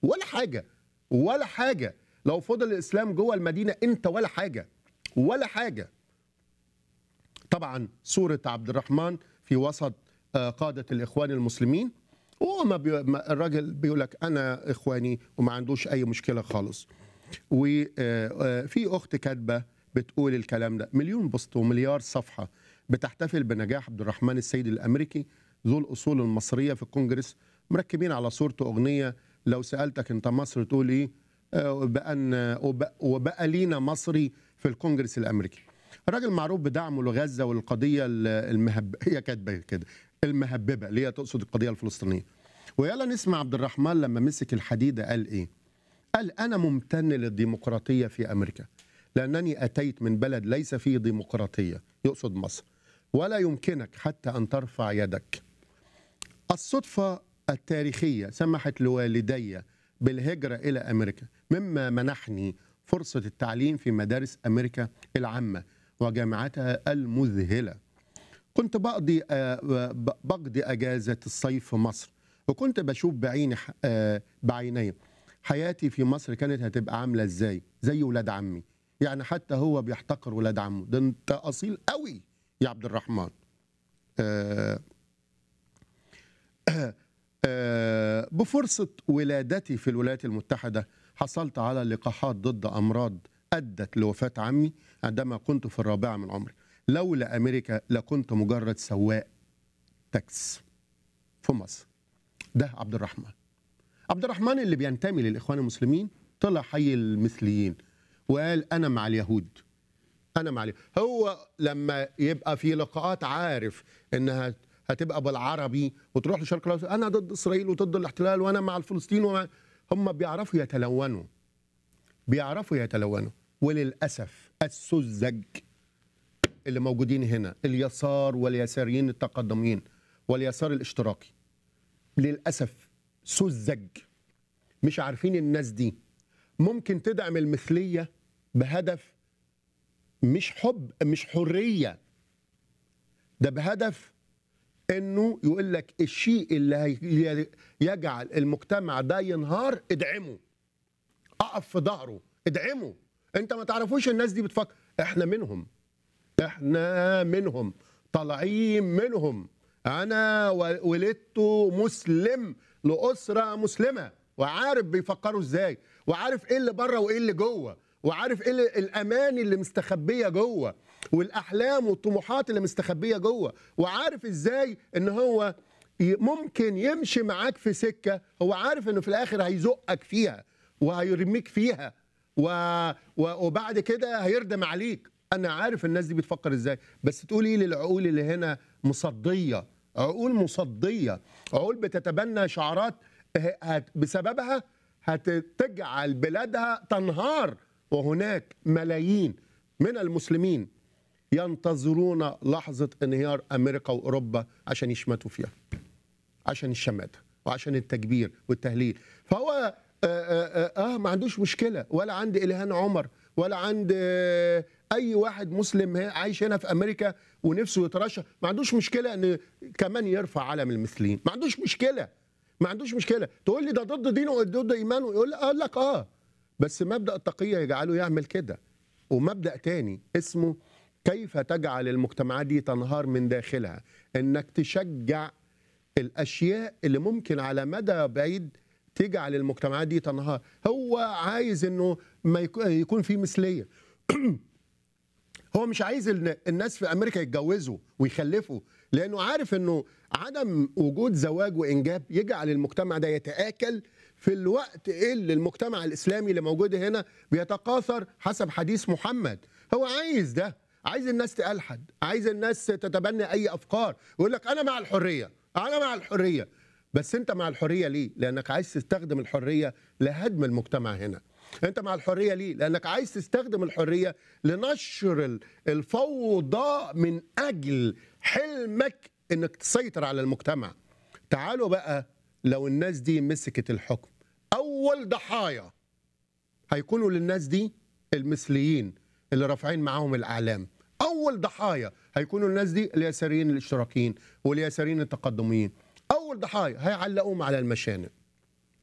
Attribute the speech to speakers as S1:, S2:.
S1: ولا حاجه ولا حاجه لو فضل الاسلام جوه المدينه انت ولا حاجه ولا حاجه طبعا سوره عبد الرحمن في وسط آه، قاده الاخوان المسلمين هو ما بي... ما الراجل بيقول لك انا اخواني وما عندوش اي مشكله خالص وفي اخت كاتبه بتقول الكلام ده مليون بوست ومليار صفحه بتحتفل بنجاح عبد الرحمن السيد الامريكي ذو الاصول المصريه في الكونجرس مركبين على صورته اغنيه لو سالتك انت مصر تقول ايه آه، بان وبقى, وبقى لينا مصري في الكونجرس الامريكي الراجل معروف بدعمه لغزه والقضيه المهب هي كاتبه كده المهببه اللي هي تقصد القضيه الفلسطينيه ويلا نسمع عبد الرحمن لما مسك الحديده قال ايه قال انا ممتن للديمقراطيه في امريكا لانني اتيت من بلد ليس فيه ديمقراطيه يقصد مصر ولا يمكنك حتى ان ترفع يدك الصدفه التاريخيه سمحت لوالدي بالهجره الى امريكا مما منحني فرصه التعليم في مدارس امريكا العامه وجامعاتها المذهله كنت بقضي آه، ب- بقضي اجازه الصيف في مصر وكنت بشوف بعيني ح- آه، بعيني حياتي في مصر كانت هتبقى عامله ازاي زي ولاد عمي يعني حتى هو بيحتقر ولاد عمه ده انت اصيل قوي يا عبد الرحمن آه، آه، بفرصة ولادتي في الولايات المتحدة حصلت على لقاحات ضد أمراض أدت لوفاة عمي عندما كنت في الرابعة من عمري لولا أمريكا لكنت مجرد سواق تاكس في مصر ده عبد الرحمن عبد الرحمن اللي بينتمي للإخوان المسلمين طلع حي المثليين وقال أنا مع اليهود انا مع اليهود. هو لما يبقى في لقاءات عارف انها هتبقى بالعربي وتروح لشرق الاوسط انا ضد اسرائيل وضد الاحتلال وانا مع الفلسطين ومع هم بيعرفوا يتلونوا بيعرفوا يتلونوا وللاسف السذج اللي موجودين هنا اليسار واليساريين التقدمين واليسار الاشتراكي للاسف سذج مش عارفين الناس دي ممكن تدعم المثليه بهدف مش حب مش حريه ده بهدف انه يقول لك الشيء اللي هي- يجعل المجتمع ده ينهار ادعمه اقف في ظهره ادعمه انت ما تعرفوش الناس دي بتفكر احنا منهم احنا منهم طالعين منهم انا و- ولدت مسلم لاسره مسلمه وعارف بيفكروا ازاي وعارف ايه اللي بره وايه اللي جوه وعارف ايه اللي- الاماني اللي مستخبيه جوه والاحلام والطموحات اللي مستخبيه جوه وعارف ازاي ان هو ي- ممكن يمشي معاك في سكه هو عارف انه في الاخر هيزقك فيها وهيرميك فيها و... و... وبعد كده هيردم عليك انا عارف الناس دي بتفكر ازاي بس تقول ايه للعقول اللي هنا مصديه عقول مصديه عقول بتتبنى شعارات ه- هت... بسببها هتجعل بلادها تنهار وهناك ملايين من المسلمين ينتظرون لحظه انهيار امريكا واوروبا عشان يشمتوا فيها عشان الشماتة وعشان التكبير والتهليل فهو آه, آه, آه, آه ما عندوش مشكلة ولا عند إلهان عمر ولا عند آه أي واحد مسلم ه- عايش هنا في أمريكا ونفسه يترشح ما عندوش مشكلة أن كمان يرفع علم المثليين ما عندوش مشكلة ما عندوش مشكلة تقول لي ده ضد دينه وضد إيمانه يقول لي أقول لك آه بس مبدأ التقية يجعله يعمل كده ومبدأ تاني اسمه كيف تجعل المجتمعات دي تنهار من داخلها انك تشجع الاشياء اللي ممكن على مدى بعيد تجعل المجتمعات دي تنهار هو عايز انه ما يكو- يكون في مثليه هو مش عايز ال- الناس في امريكا يتجوزوا ويخلفوا لانه عارف انه عدم وجود زواج وانجاب يجعل المجتمع ده يتاكل في الوقت اللي المجتمع الاسلامي اللي موجود هنا بيتكاثر حسب حديث محمد هو عايز ده عايز الناس تلحد عايز الناس تتبنى اي افكار يقول لك انا مع الحريه انا مع الحريه بس انت مع الحريه ليه لانك عايز تستخدم الحريه لهدم المجتمع هنا انت مع الحريه ليه لانك عايز تستخدم الحريه لنشر ال- الفوضى من اجل حلمك انك تسيطر على المجتمع تعالوا بقى لو الناس دي مسكت الحكم اول ضحايا هيكونوا للناس دي المثليين اللي رافعين معاهم الاعلام اول ضحايا هيكونوا الناس دي اليساريين الاشتراكيين واليساريين التقدميين اول ضحايا هيعلقوهم على المشانق